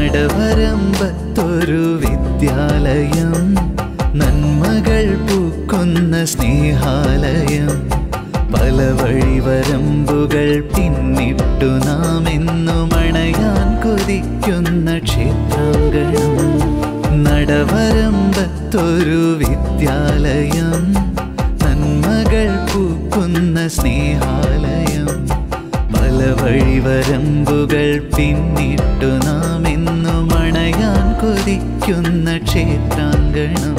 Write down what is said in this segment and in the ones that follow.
നടവരമ്പത്തൊരു വിദ്യാലയം നന്മകൾ പൂക്കുന്ന സ്നേഹാലയം പല വഴിവരമ്പുകൾ പിന്നിട്ടു നാം എന്നും അണയാൻ കൊതിക്കുന്ന ക്ഷേത്രാങ്കണം നടവരമ്പത്തൊരു വിദ്യാലയം നന്മകൾ പൂക്കുന്ന സ്നേഹാലയം പല വഴിവരമ്പുകൾ പിന്നിട്ടു നാം എന്നും അണയാൻ കൊതിക്കുന്ന ക്ഷേത്രാങ്കണം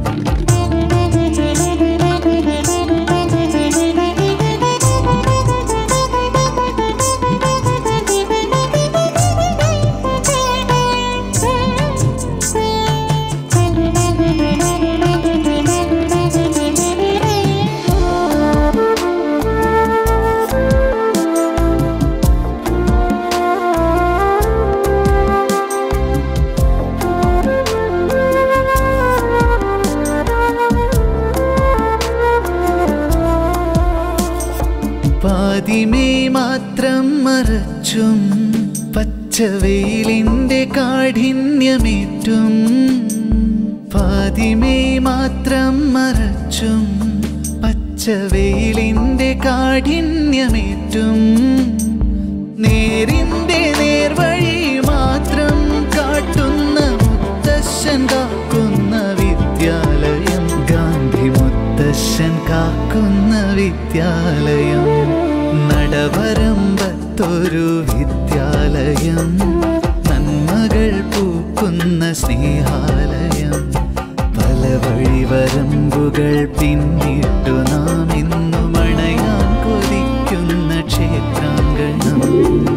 പാതിമേ മാത്രം മറച്ചും പച്ചവെയിലിൻ്റെ കാഠിന്യമേറ്റും പാതിമേ മാത്രം മറച്ചും പച്ചവെയിലിൻ്റെ കാഠിന്യമേറ്റും നേരിൻ്റെ നേർവഴി മാത്രം കാട്ടുന്ന മുത്തശ്ശൻ കാക്കുന്ന വിദ്യാലയം ഗാന്ധി മുത്തശ്ശൻ കാക്കുന്ന വിദ്യാലയം നടവരമ്പത്തൊരു വിദ്യാലയം നന്മകൾ പൂക്കുന്ന സ്നേഹാലയം പല വഴിവരമ്പുകൾ പിന്നിട്ടു നാം ഇന്നും അണയാൻ കൊതിക്കുന്ന ക്ഷേത്രാങ്കണം